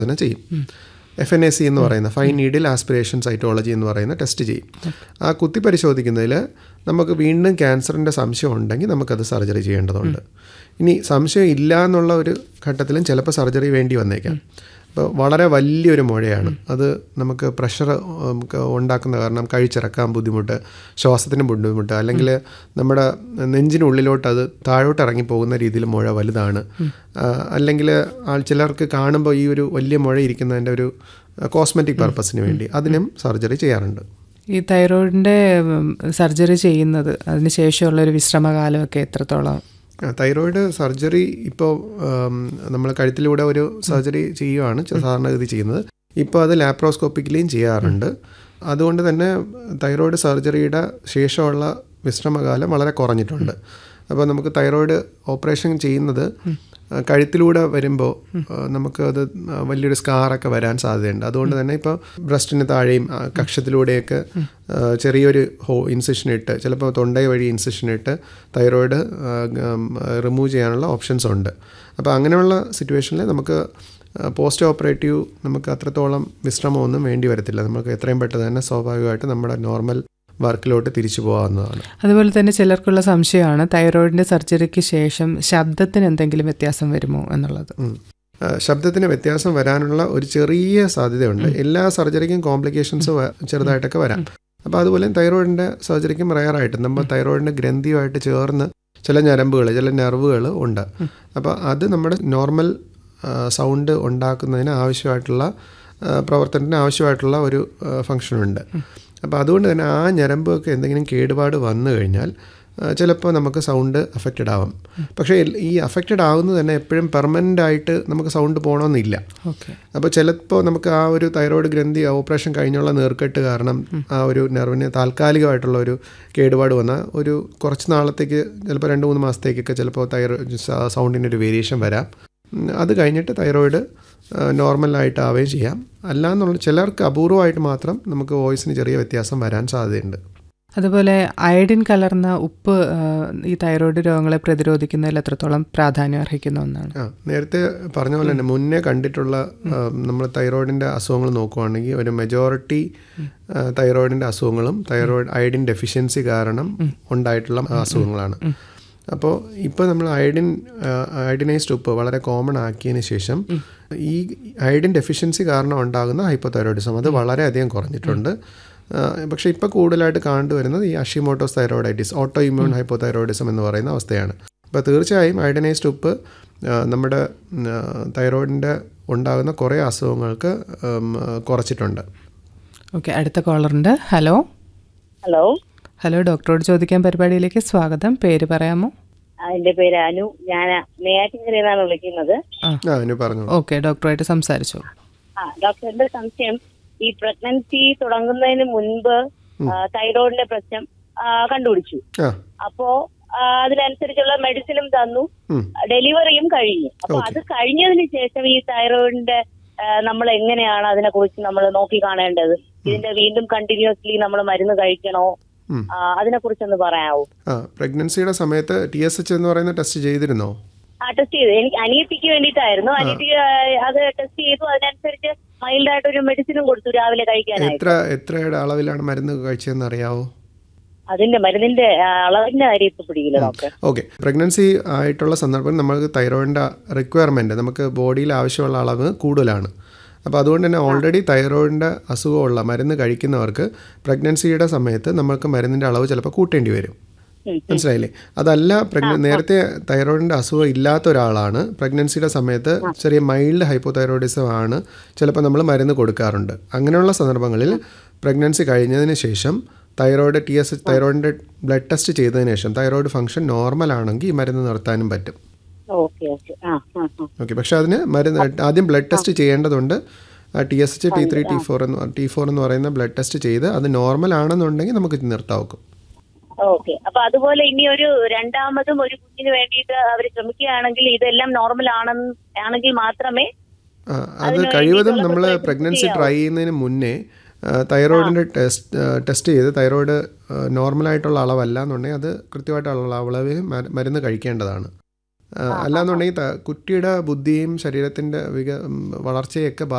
തന്നെ ചെയ്യും F N A C എന്ന് പറയുന്ന ഫൈൻ നീഡിൽ ആസ്പിറേഷൻ സൈറ്റോളജി എന്ന് പറയുന്ന ടെസ്റ്റ് ചെയ്യും ആ കുത്തി പരിശോധിക്കുന്നതിൽ നമുക്ക് വീണ്ടും ക്യാൻസറിൻ്റെ സംശയം ഉണ്ടെങ്കിൽ നമുക്കത് സർജറി ചെയ്യേണ്ടതുണ്ട് ഇനി സംശയം ഇല്ല എന്നുള്ള ഒരു ഘട്ടത്തിലും ചിലപ്പോൾ സർജറി വേണ്ടി വന്നേക്കാം അപ്പോൾ വളരെ വലിയൊരു മുഴയാണ് അത് നമുക്ക് പ്രഷർ നമുക്ക് ഉണ്ടാക്കുന്ന കാരണം കഴിച്ചിറക്കാൻ ബുദ്ധിമുട്ട് ശ്വാസത്തിന് ബുദ്ധിമുട്ട് അല്ലെങ്കിൽ നമ്മുടെ നെഞ്ചിനുള്ളിലോട്ട് അത് താഴോട്ട് ഇറങ്ങി പോകുന്ന രീതിയിൽ മുഴ വലുതാണ് അല്ലെങ്കിൽ ആൾ ചിലർക്ക് കാണുമ്പോൾ ഈ ഒരു വലിയ മുഴ ഇരിക്കുന്നതിൻ്റെ ഒരു കോസ്മെറ്റിക് പർപ്പസിന് വേണ്ടി അതിനും സർജറി ചെയ്യാറുണ്ട് ഈ തൈറോയിഡിൻ്റെ സർജറി ചെയ്യുന്നത് അതിന് ശേഷമുള്ള ഒരു വിശ്രമകാലമൊക്കെ എത്രത്തോളം ആ, തൈറോയിഡ് സർജറി ഇപ്പോൾ നമ്മൾ കഴുത്തിലൂടെ ഒരു സർജറി ചെയ്യുകയാണ് ച- സാധാരണഗതി ചെയ്യുന്നത് ഇപ്പോൾ അത് ലാപ്രോസ്കോപ്പിക്കലിയും ചെയ്യാറുണ്ട് അതുകൊണ്ട് തന്നെ തൈറോയിഡ് സർജറിയുടെ ശേഷമുള്ള വിശ്രമകാലം വളരെ കുറഞ്ഞിട്ടുണ്ട് അപ്പോൾ നമുക്ക് തൈറോയിഡ് ഓപ്പറേഷൻ ചെയ്യുന്നത് ആ, കഴുത്തിലൂടെ വരുമ്പോൾ ആ, നമുക്ക് അത് വലിയൊരു സ്കാറൊക്കെ വരാൻ സാധ്യതയുണ്ട് അതുകൊണ്ട് തന്നെ ഇപ്പോൾ ബ്രസ്റ്റിന് താഴെയും ആ, കക്ഷത്തിലൂടെയൊക്കെ ആ, ചെറിയൊരു ഹോ ഇൻസിഷൻ ഇട്ട് ചിലപ്പോൾ തൊണ്ടൈ വഴി ഇൻസിഷൻ ഇട്ട് തൈറോയിഡ് റിമൂവ് ചെയ്യാനുള്ള ഓപ്ഷൻസ് ഉണ്ട് അപ്പോൾ അങ്ങനെയുള്ള സിറ്റുവേഷനിൽ നമുക്ക് പോസ്റ്റ് ഓപ്പറേറ്റീവ് നമുക്ക് അത്രത്തോളം വിശ്രമമൊന്നും വേണ്ടി വരത്തില്ല നമുക്ക് എത്രയും പെട്ടെന്ന് തന്നെ സ്വാഭാവികമായിട്ട് നമ്മുടെ നോർമൽ വർക്കിലോട്ട് തിരിച്ചു പോകാവുന്നതാണ് അതുപോലെ തന്നെ ചിലർക്കുള്ള സംശയമാണ് തൈറോയിഡിൻ്റെ സർജറിക്ക് ശേഷം ശബ്ദത്തിന് എന്തെങ്കിലും വ്യത്യാസം വരുമോ എന്നുള്ളത് ഉം. ആ, ശബ്ദത്തിന് വ്യത്യാസം വരാനുള്ള ഒരു ചെറിയ സാധ്യതയുണ്ട് എല്ലാ സർജറിക്കും കോംപ്ലിക്കേഷൻസ് ചെറുതായിട്ടൊക്കെ വരാം അപ്പോൾ അതുപോലെ തൈറോയിഡിൻ്റെ സർജറിക്കും റയറായിട്ട് നമ്മൾ തൈറോയിഡിൻ്റെ ഗ്രന്ഥിയുമായിട്ട് ചേർന്ന് ചില ഞരമ്പുകൾ ചില നെർവുകൾ ഉണ്ട് അപ്പോൾ അത് നമ്മുടെ നോർമൽ സൗണ്ട് ഉണ്ടാക്കുന്നതിന് ആവശ്യമായിട്ടുള്ള ആ, പ്രവർത്തനത്തിന് ആവശ്യമായിട്ടുള്ള ഒരു ഫങ്ഷനുണ്ട് അപ്പോൾ അതുകൊണ്ട് തന്നെ ആ ഞരമ്പൊക്കെ എന്തെങ്കിലും കേടുപാട് വന്നു കഴിഞ്ഞാൽ ചിലപ്പോൾ നമുക്ക് സൗണ്ട് അഫക്റ്റഡ് ആവും പക്ഷേ എൽ- ഈ അഫക്റ്റഡ് ആവുന്നത് തന്നെ എപ്പോഴും പെർമനൻ്റ് ആയിട്ട് നമുക്ക് സൗണ്ട് പോകണമെന്നില്ല ഓക്കെ അപ്പോൾ ചിലപ്പോൾ നമുക്ക് ആ ഒരു തൈറോയ്ഡ് ഗ്രന്ഥി ഓപ്പറേഷൻ കഴിഞ്ഞുള്ള നീർക്കെട്ട് കാരണം ആ ഒരു നെർവിന് താൽക്കാലികമായിട്ടുള്ള ഒരു കേടുപാട് വന്നാൽ ഒരു കുറച്ച് നാളത്തേക്ക് ചിലപ്പോൾ രണ്ട് മൂന്ന് മാസത്തേക്കൊക്കെ ചിലപ്പോൾ തൈറോയിഡ് സൗണ്ടിൻ്റെ ഒരു വേരിയേഷൻ വരാം ഉം, അത് കഴിഞ്ഞിട്ട് തൈറോയിഡ് നോർമലായിട്ട് ആവുകയും ചെയ്യാം അല്ലാന്നുള്ള ചിലർക്ക് അപൂർവമായിട്ട് മാത്രം നമുക്ക് വോയിസിന് ചെറിയ വ്യത്യാസം വരാൻ സാധ്യതയുണ്ട് അതുപോലെ അയഡിൻ കലർന്ന ഉപ്പ് ആ, ഈ തൈറോയിഡ് രോഗങ്ങളെ പ്രതിരോധിക്കുന്നതിൽ എത്രത്തോളം പ്രാധാന്യം അർഹിക്കുന്ന ഒന്നാണ് ആ നേരത്തെ പറഞ്ഞ പോലെ തന്നെ മുന്നേ കണ്ടിട്ടുള്ള നമ്മൾ തൈറോയിഡിൻ്റെ അസുഖങ്ങൾ നോക്കുവാണെങ്കിൽ ഒരു മെജോറിറ്റി തൈറോയിഡിൻ്റെ അസുഖങ്ങളും തൈറോയിഡ് അയഡിൻ ഡെഫിഷ്യൻസി കാരണം ഉണ്ടായിട്ടുള്ള അസുഖങ്ങളാണ് അപ്പോൾ ഇപ്പോൾ നമ്മൾ അയഡിൻ അയഡിനൈസ്ഡ് ഉപ്പ് വളരെ കോമൺ ആക്കിയതിന് ശേഷം ഈ അയഡിൻ ഡെഫിഷ്യൻസി കാരണം ഉണ്ടാകുന്ന ഹൈപ്പോതൈറോയിഡിസം അത് വളരെയധികം കുറഞ്ഞിട്ടുണ്ട് ആ, പക്ഷേ ഇപ്പോൾ കൂടുതലായിട്ട് കണ്ടുവരുന്നത് ഈ Hashimoto's thyroiditis auto immune hypothyroidism എന്ന് പറയുന്ന അവസ്ഥയാണ് അപ്പോൾ തീർച്ചയായും അയഡനൈസ്ഡ് ഉപ്പ് ആ, നമ്മുടെ തൈറോയിഡിൻ്റെ ഉണ്ടാകുന്ന കുറേ അസുഖങ്ങൾക്ക് ഉം, കുറച്ചിട്ടുണ്ട് ഓക്കെ അടുത്ത കോളറുണ്ട് ഹലോ ഹലോ ഹലോ ഡോക്ടറോട് ചോദിക്കാൻ പരിപാടിയിലേക്ക് സ്വാഗതം പേര് പറയാമോ ആ, എന്റെ പേര് അനു ഞാൻ നെയ്യാറ്റിൻകരയിൽ നിന്നാണ് വിളിക്കുന്നത് ആ ആ അതിന് പറഞ്ഞു ഓക്കെ ഡോക്ടറായിട്ട് സംസാരിച്ചു ആ ഡോക്ടർ എന്റെ സംശയം ഈ പ്രഗ്നൻസി തുടങ്ങുന്നതിന് മുൻപ് ആ, തൈറോയിഡിന്റെ പ്രശ്നം ആ, കണ്ടുപിടിച്ചു ആ അപ്പോ ആ, അതിനനുസരിച്ചുള്ള മെഡിസിനും തന്നു ഉം. ഡെലിവറിയും കഴിഞ്ഞു അപ്പൊ Okay. അത് കഴിഞ്ഞതിന് ശേഷം ഈ തൈറോയിഡിന്റെ നമ്മൾ എങ്ങനെയാണ് അതിനെ കുറിച്ച് നമ്മൾ നോക്കി കാണേണ്ടത് ഇതിന്റെ വീണ്ടും കണ്ടിന്യൂസ്ലി നമ്മൾ മരുന്ന് കഴിക്കണോ ഉം. അതിനെ കുറിച്ചൊന്ന് പറയാവോ ആ പ്രഗ്നൻസിയുടെ സമയത്ത് ടി എസ് എച്ച് എന്ന് പറയുന്ന ടെസ്റ്റ് ചെയ്തിരുന്നോ ആ ടെസ്റ്റ് ചെയ്തു എനിക്ക് അനിയത്തിക്ക് വേണ്ടിയിട്ടായിരുന്നു അനിയത്തിക്ക് ആ, അത് ടെസ്റ്റ് ചെയ്തു അതിനനുസരിച്ച് മൈൽഡ് ആയിട്ട് ഒരു മെഡിസിനും കൊടുത്തു രാവിലെ കഴിക്കാനായിട്ട് എത്ര എത്രയുടെ അളവിലാണ് മരുന്ന് കഴിച്ചതെന്ന് അറിയാവോ അതിന്റെ മരുന്നിന്റെ ആ, അളവിന്റെ കാര്യം ഇപ്പൊ പിടിക്കില്ല ഡോക്ടർ ഓക്കെ പ്രഗ്നൻസി ആയിട്ടുള്ള സന്ദർഭം നമുക്ക് തൈറോയിഡിൻ്റെ റിക്വയർമെൻറ്റ് നമുക്ക് ബോഡിയിൽ ആവശ്യമുള്ള അളവ് കൂടുതലാണ് അപ്പോൾ അതുകൊണ്ട് തന്നെ ഓൾറെഡി തൈറോയിഡിൻ്റെ അസുഖമുള്ള മരുന്ന് കഴിക്കുന്നവർക്ക് പ്രഗ്നൻസിയുടെ സമയത്ത് നമുക്ക് മരുന്നിൻ്റെ അളവ് ചിലപ്പോൾ കൂട്ടേണ്ടി വരും ഉം. മനസ്സിലായില്ലേ അതല്ല പ്രഗ്ന നേരത്തെ തൈറോയിഡിൻ്റെ അസുഖം ഇല്ലാത്ത ഒരാളാണ് പ്രഗ്നൻസിയുടെ സമയത്ത് ചെറിയ മൈൽഡ് ഹൈപ്പോതൈറോയിഡിസം ആണ് ചിലപ്പോൾ നമ്മൾ മരുന്ന് കൊടുക്കാറുണ്ട് അങ്ങനെയുള്ള സന്ദർഭങ്ങളിൽ പ്രഗ്നൻസി കഴിഞ്ഞതിന് ശേഷം തൈറോയിഡ് ടി എസ് തൈറോയിഡിൻ്റെ ബ്ലഡ് ടെസ്റ്റ് ചെയ്തതിന് ശേഷം തൈറോയിഡ് ഫംഗ്ഷൻ നോർമൽ ആണെങ്കിൽ ഈ മരുന്ന് നിർത്താനും പറ്റും ഓക്കെ ഓക്കെ ആ ആ ആ ഓക്കെ പക്ഷേ അതിന് മരുന്ന് ആദ്യം ബ്ലഡ് ടെസ്റ്റ് ചെയ്യേണ്ടതുണ്ട് T S H T three T four എന്ന് ടി ഫോർ എന്ന് പറയുന്ന ബ്ലഡ് ടെസ്റ്റ് ചെയ്ത് അത് നോർമൽ ആണെന്നുണ്ടെങ്കിൽ നമുക്ക് ഇത് നിർത്താവും ഓക്കെ അപ്പൊ അതുപോലെ ഇനി ഒരു രണ്ടാമതും ഒരു കുഞ്ഞിന് വേണ്ടിയിട്ട് അവർ ശ്രമിക്കുകയാണെങ്കിൽ ഇതെല്ലാം നോർമൽ ആണെന്ന് ആണെങ്കിൽ മാത്രമേ ആ, അത് അതിന് കഴിവതും വേണ്ടിയിട്ടുള്ള നമ്മൾ preparation പ്രഗ്നൻസി ചെയ്യാവോ? ട്രൈ ചെയ്യുന്നതിന് മുന്നേ തൈറോയിഡിൻ്റെ ടെസ്റ്റ് ടെസ്റ്റ് ചെയ്ത് തൈറോയിഡ് നോർമലായിട്ടുള്ള അളവല്ല എന്നുണ്ടെങ്കിൽ അത് കൃത്യമായിട്ടുള്ള അളവിൽ മ- മരുന്ന് കഴിക്കേണ്ടതാണ് ആ, അല്ലാന്നുണ്ടെങ്കിൽ ത- കുട്ടിയുടെ ബുദ്ധിയും ശരീരത്തിൻ്റെ വിക ഉം, വളർച്ചയൊക്കെ